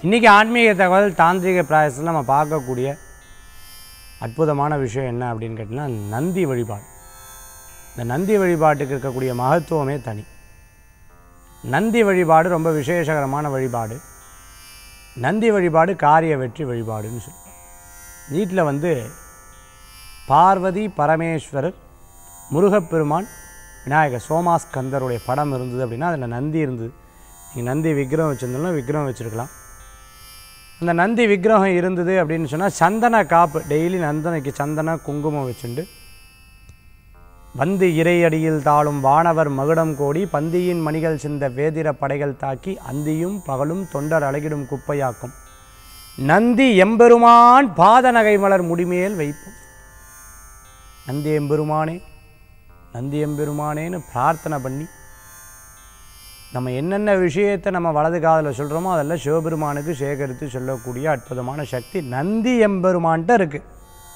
இன்றைக்கி ஆன்மீக தகவல் தாந்திரிக பிராயசத்தில் நம்ம பார்க்கக்கூடிய அற்புதமான விஷயம் என்ன அப்படின்னு கேட்டிங்கன்னா நந்தி வழிபாடு இந்த நந்தி வழிபாட்டுக்கு இருக்கக்கூடிய மகத்துவமே தனி நந்தி வழிபாடு ரொம்ப விசேஷகரமான வழிபாடு நந்தி வழிபாடு காரிய வெற்றி வழிபாடுன்னு சொல்லுவாங்க வீட்டில் வந்து பார்வதி பரமேஸ்வரர் முருகப்பெருமான் விநாயகர் சோமாஸ்கந்தருடைய படம் இருந்தது அப்படின்னா அதில் நந்தி இருந்தது நீங்கள் நந்தி விக்கிரகம் வச்சுருந்தாலும் விக்கிரகம் வச்சுருக்கலாம் அந்த நந்தி விக்கிரகம் இருந்தது அப்படின்னு சொன்னால் சந்தன காப்பு டெய்லி நந்தனைக்கு சந்தன குங்குமம் வச்சுண்டு வந்து இறையடியில் தாழும் வானவர் மகுடம் கோடி பந்தியின் மணிகள் சிந்த வேதிர படைகள் தாக்கி அந்தியும் பகலும் தொண்டர் அழகிடும் குப்பையாக்கும் நந்தி எம்பெருமான் பாத நகை மலர் முடிமேல் வைப்போம் நந்தி எம்பெருமானே நந்தி எம்பெருமானேன்னு பிரார்த்தனை பண்ணி நம்ம என்னென்ன விஷயத்தை நம்ம வலது காதில் சொல்கிறோமோ அதெல்லாம் சிவபெருமானுக்கு சேகரித்து சொல்லக்கூடிய அற்புதமான சக்தி நந்தி எம்பெருமான்ட்ட இருக்குது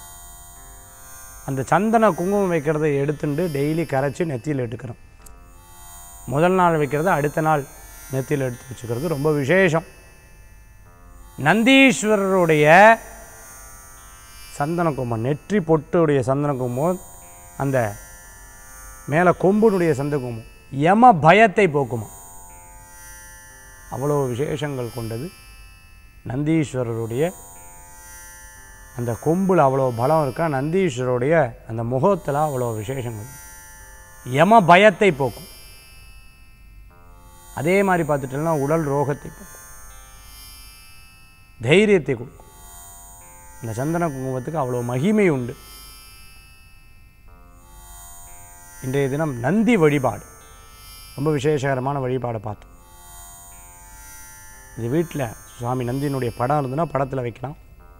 அந்த சந்தன குங்குமம் வைக்கிறத எடுத்துட்டு டெய்லி கரைச்சி நெத்தியில் எடுக்கிறோம் முதல் நாள் வைக்கிறத அடுத்த நாள் நெத்தியில் எடுத்து வச்சுக்கிறது ரொம்ப விசேஷம் நந்தீஸ்வரருடைய சந்தன குங்குமம் நெற்றி பொட்டுடைய சந்தன குங்குமம் அந்த மேலே கொம்புனுடைய சந்த குங்குமம் யம பயத்தை போக்குமா அவ்வளோ விசேஷங்கள் கொண்டது நந்தீஸ்வரருடைய அந்த கொம்பில் அவ்வளோ பலம் இருக்கா நந்தீஸ்வரருடைய அந்த முகத்தில் அவ்வளோ விசேஷங்கள் யம பயத்தை போக்கும் அதே மாதிரி பார்த்துட்டோம்னா உடல் ரோகத்தை போக்கும் தைரியத்தை கொடுக்கும் இந்த சந்தன குங்குமத்துக்கு அவ்வளோ மகிமை உண்டு இன்றைய தினம் நந்தி வழிபாடு ரொம்ப விசேஷகரமான வழிபாடை பார்த்தோம் இது வீட்டில் சுவாமி நந்தியினுடைய படம் இருந்ததுன்னா படத்தில் வைக்கலாம்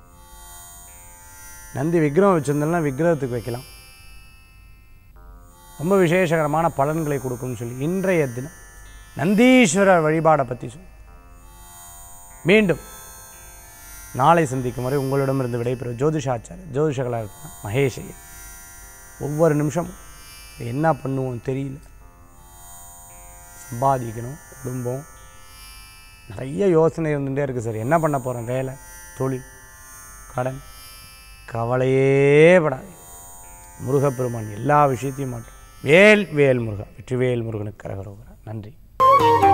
நந்தி விக்கிரகம் வச்சுருந்தோம்னா விக்கிரகத்துக்கு வைக்கலாம் ரொம்ப விசேஷகரமான பலன்களை கொடுக்கும்னு சொல்லி இன்றைய தினம் நந்தீஸ்வரர் வழிபாடை பற்றி சொல்லி மீண்டும் நாளை சந்திக்கும் வரை உங்களிடமிருந்து விடைபெறும் ஜோதிஷாச்சார் ஜோதிஷகலாக இருக்கலாம் மகேஷ் ஐயர் ஒவ்வொரு நிமிஷமும் என்ன பண்ணுவோம் தெரியல சம்பாதிக்கணும் குடும்பம் நிறைய யோசனை இருந்துகிட்டே இருக்குது சார் என்ன பண்ண போகிறேன் வேலை தொழில் கடன் கவலையே படாது முருகப்பெருமான் எல்லா விஷயத்தையும் மாற்றும் வேல் வேல் முருகா வெற்றிவேல் முருகனுக்கு கரகரோகரா நன்றி